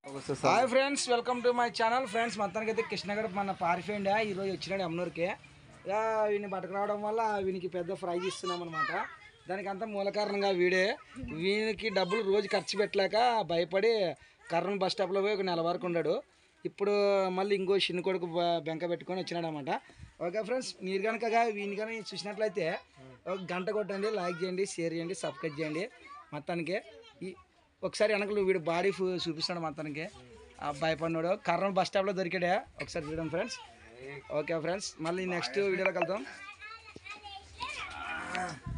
hi friends welcome to my channel friends మొత్తానికి అయితే కృష్ణగడ మన పారిపోయిండా ఈరోజు వచ్చినాడు అమ్మనూరుకి ఇక వీడిని పట్టుకురావడం వల్ల వీనికి పెద్ద ప్రైజ్ ఇస్తున్నాం అనమాట దానికి అంతా మూల కారణంగా వీడే వీనికి డబ్బులు రోజు ఖర్చు పెట్టలేక భయపడి కర్నూలు బస్ స్టాప్లో పోయి ఒక నెల వరకు ఉన్నాడు ఇప్పుడు మళ్ళీ ఇంకో చిన్న కొడుకు బ- బెంక పెట్టుకొని వచ్చినాడు అనమాట ఓకే ఫ్రెండ్స్ మీరు కనుక వీని కానీ చూసినట్లయితే ఒక గంట కొట్టండి లైక్ చేయండి షేర్ చేయండి సబ్స్క్రైబ్ చేయండి మొత్తానికి ఈ ఒకసారి వెనకలు వీడు బాడీ ఫు- చూపిస్తాడు మొత్తానికి ఆ భయపడినాడు కర్నూలు బస్ స్టాప్లో దొరికాడే ఒకసారి చూడండి ఫ్రెండ్స్ ఓకే ఫ్రెండ్స్ మళ్ళీ నెక్స్ట్ వీడియోలోకి వెళ్తాం